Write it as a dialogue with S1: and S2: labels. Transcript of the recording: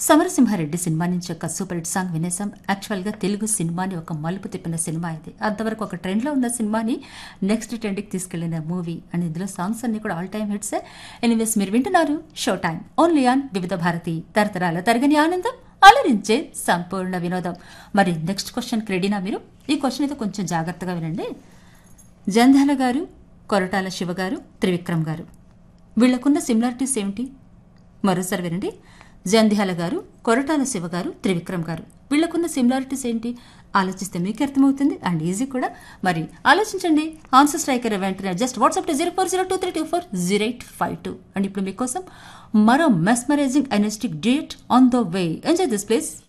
S1: Samarasimha Reddy cinema నుంచి ఒక super hit song వినేసాం యాక్చువల్గా తెలుగు సినిమాని ఒక మలుపు తిప్పిన సినిమా ఇది అంతవరకు ఒక ట్రెండ్లో ఉన్న సినిమాని నెక్స్ట్ ట్రెండ్కి తీసుకెళ్లిన మూవీ అండ్ ఇందులో సాంగ్స్ అన్ని కూడా ఆల్ టైమ్ హిట్సే ఎనీవేస్ మీరు వింటున్నారు షో టైం ఓన్లీ ఆన్ వివిధ భారతి తరతరాల తరగని ఆనందం అలరించే సంపూర్ణ వినోదం మరి నెక్స్ట్ క్వశ్చన్ రెడీనా మీరు ఈ క్వశ్చన్ అయితే కొంచెం జాగ్రత్తగా వినండి జంధ్యాల గారు కొరటాల శివ గారు త్రివిక్రమ్ గారు వీళ్లకున్న సిమిలారిటీస్ ఏమిటి మరోసారి వినండి జంధ్యాల గారు కొరటాల శివ గారు త్రివిక్రమ్ గారు వీళ్లకున్న సిమిలారిటీస్ ఏంటి ఆలోచిస్తే మీకు అర్థమవుతుంది అండ్ ఈజీ కూడా మరి ఆలోచించండి ఆన్సర్ స్ట్రైకర్ వెంటనే just WhatsApp zero four zero two three two four zero eight five two and ఇప్పుడు మీకోసం మరో mesmerising energetic date on the way enjoy this place